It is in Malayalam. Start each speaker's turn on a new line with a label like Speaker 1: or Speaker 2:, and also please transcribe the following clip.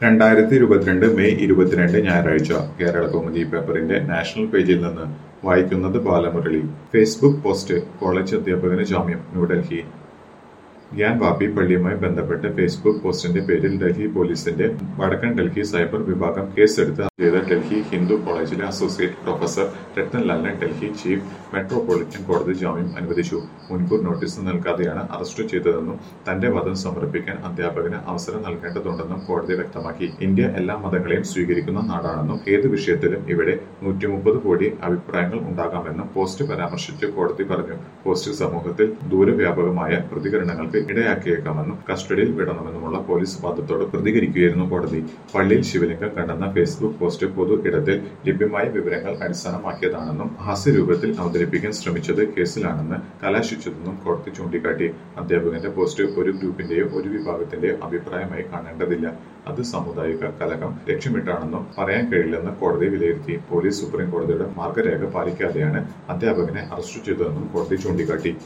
Speaker 1: രണ്ടായിരത്തി ഇരുപത്തിരണ്ട് മെയ് ഇരുപത്തിരണ്ട് ഞായറാഴ്ച കേരള കൗമുദി പേപ്പറിന്റെ നാഷണൽ പേജിൽ നിന്ന് വായിക്കുന്നത് ബാലമുരളി ഫേസ്ബുക്ക് പോസ്റ്റ് കോളേജ് അധ്യാപകന് ജാമ്യം ന്യൂഡൽഹി ഗ്യാൻ വാപ്പി പള്ളിയുമായി ബന്ധപ്പെട്ട് ഫേസ്ബുക്ക് പോസ്റ്റിന്റെ പേരിൽ ഡൽഹി പോലീസിന്റെ വടക്കൻ ഡൽഹി സൈബർ വിഭാഗം കേസെടുത്ത് ചെയ്ത ഡൽഹി ഹിന്ദു കോളേജിലെ അസോസിയേറ്റ് പ്രൊഫസർ രത്തൻലാലിന് ഡൽഹി ചീഫ് മെട്രോപൊളിറ്റൻ കോടതി ജാമ്യം അനുവദിച്ചു മുൻകൂർ നോട്ടീസ് നൽകാതെയാണ് അറസ്റ്റ് ചെയ്തതെന്നും തന്റെ വാദം സമർപ്പിക്കാൻ അധ്യാപകന് അവസരം നൽകേണ്ടതുണ്ടെന്നും കോടതി വ്യക്തമാക്കി ഇന്ത്യ എല്ലാ മതങ്ങളെയും സ്വീകരിക്കുന്ന നാടാണെന്നും ഏത് വിഷയത്തിലും ഇവിടെ നൂറ്റി മുപ്പത് കോടി അഭിപ്രായങ്ങൾ ഉണ്ടാകാമെന്നും പോസ്റ്റ് പരാമർശിച്ച് കോടതി പറഞ്ഞു പോസ്റ്റ് സമൂഹത്തിൽ ദൂരവ്യാപകമായ പ്രതികരണങ്ങൾക്ക് ഇടയാക്കിയേക്കാമെന്നും കസ്റ്റഡിയിൽ വിടണമെന്നുമുള്ള പോലീസ് വാദത്തോട് പ്രതികരിക്കുകയായിരുന്നു കോടതി പള്ളിയിൽ ശിവലിംഗം കണ്ടെന്ന ഫേസ്ബുക്ക് പോസ്റ്റ് പൊതു ഇടത്തിൽ ലഭ്യമായ വിവരങ്ങൾ അടിസ്ഥാനമാക്കിയതാണെന്നും ഹാസ്യരൂപത്തിൽ അവതരിപ്പിക്കാൻ ശ്രമിച്ചത് കേസിലാണെന്ന് കലാശിച്ചതെന്നും കോടതി ചൂണ്ടിക്കാട്ടി അധ്യാപകന്റെ പോസ്റ്റ് ഒരു ഗ്രൂപ്പിന്റെയോ ഒരു വിഭാഗത്തിന്റെയോ അഭിപ്രായമായി കാണേണ്ടതില്ല അത് സാമുദായിക കലഹം ലക്ഷ്യമിട്ടാണെന്നും പറയാൻ കഴിയില്ലെന്ന് കോടതി വിലയിരുത്തി പോലീസ് സുപ്രീം കോടതിയുടെ മാർഗരേഖ പാലിക്കാതെയാണ് അധ്യാപകനെ അറസ്റ്റ് ചെയ്തതെന്നും കോടതി ചൂണ്ടിക്കാട്ടി